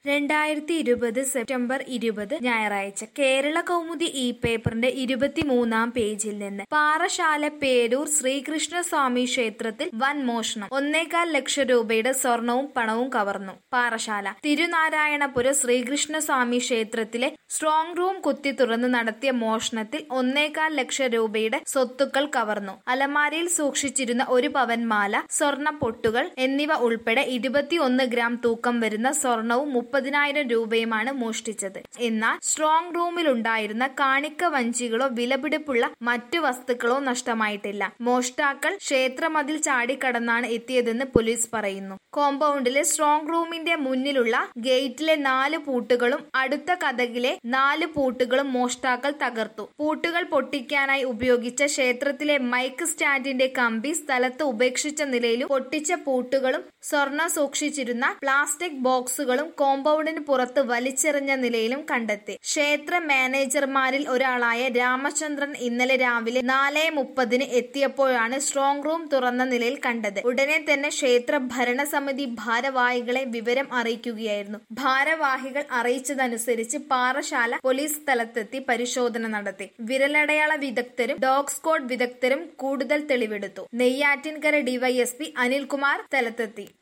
രണ്ടായിരത്തി ഇരുപത് സെപ്റ്റംബർ ഇരുപത് ഞായറാഴ്ച കേരള കൗമുദി ഇ പേപ്പറിന്റെ ഇരുപത്തിമൂന്നാം പേജിൽ നിന്ന് പാറശാല പേരൂർ ശ്രീകൃഷ്ണസ്വാമി ക്ഷേത്രത്തിൽ വൻ മോഷണം ഒന്നേകാൽ ലക്ഷം രൂപയുടെ സ്വർണവും പണവും കവർന്നു പാറശാല തിരുനാരായണപുര ശ്രീകൃഷ്ണസ്വാമി ക്ഷേത്രത്തിലെ സ്ട്രോങ് റൂം കുത്തി തുറന്ന് നടത്തിയ മോഷണത്തിൽ ഒന്നേകാൽ ലക്ഷം രൂപയുടെ സ്വത്തുക്കൾ കവർന്നു അലമാരയിൽ സൂക്ഷിച്ചിരുന്ന ഒരു പവൻ മാല സ്വർണ്ണ പൊട്ടുകൾ എന്നിവ ഉൾപ്പെടെ ഇരുപത്തിയൊന്ന് ഗ്രാം തൂക്കം വരുന്ന സ്വർണവും മുപ്പതിനായിരം രൂപയുമാണ് മോഷ്ടിച്ചത് എന്നാൽ സ്ട്രോങ് റൂമിലുണ്ടായിരുന്ന കാണിക്ക വഞ്ചികളോ വിലപിടിപ്പുള്ള മറ്റു വസ്തുക്കളോ നഷ്ടമായിട്ടില്ല മോഷ്ടാക്കൾ ക്ഷേത്രമതിൽ ചാടിക്കടന്നാണ് എത്തിയതെന്ന് പോലീസ് പറയുന്നു കോമ്പൗണ്ടിലെ സ്ട്രോങ് റൂമിന്റെ മുന്നിലുള്ള ഗേറ്റിലെ നാല് പൂട്ടുകളും അടുത്ത കഥകിലെ നാല് പൂട്ടുകളും മോഷ്ടാക്കൾ തകർത്തു പൂട്ടുകൾ പൊട്ടിക്കാനായി ഉപയോഗിച്ച ക്ഷേത്രത്തിലെ മൈക്ക് സ്റ്റാൻഡിന്റെ കമ്പി സ്ഥലത്ത് ഉപേക്ഷിച്ച നിലയിലും പൊട്ടിച്ച പൂട്ടുകളും സ്വർണ്ണ സൂക്ഷിച്ചിരുന്ന പ്ലാസ്റ്റിക് ബോക്സുകളും കോമ്പൗണ്ടിന് പുറത്ത് വലിച്ചെറിഞ്ഞ നിലയിലും കണ്ടെത്തി ക്ഷേത്ര മാനേജർമാരിൽ ഒരാളായ രാമചന്ദ്രൻ ഇന്നലെ രാവിലെ നാല് മുപ്പതിന് എത്തിയപ്പോഴാണ് സ്ട്രോങ് റൂം തുറന്ന നിലയിൽ കണ്ടത് ഉടനെ തന്നെ ക്ഷേത്ര ഭരണസമിതി ഭാരവാഹികളെ വിവരം അറിയിക്കുകയായിരുന്നു ഭാരവാഹികൾ അറിയിച്ചതനുസരിച്ച് പാറശാല പോലീസ് സ്ഥലത്തെത്തി പരിശോധന നടത്തി വിരലടയാള വിദഗ്ധരും ഡോഗ് സ്ക്വാഡ് വിദഗ്ധരും കൂടുതൽ തെളിവെടുത്തു നെയ്യാറ്റിൻകര ഡിവൈഎസ്പി അനിൽകുമാർ സ്ഥലത്തെത്തി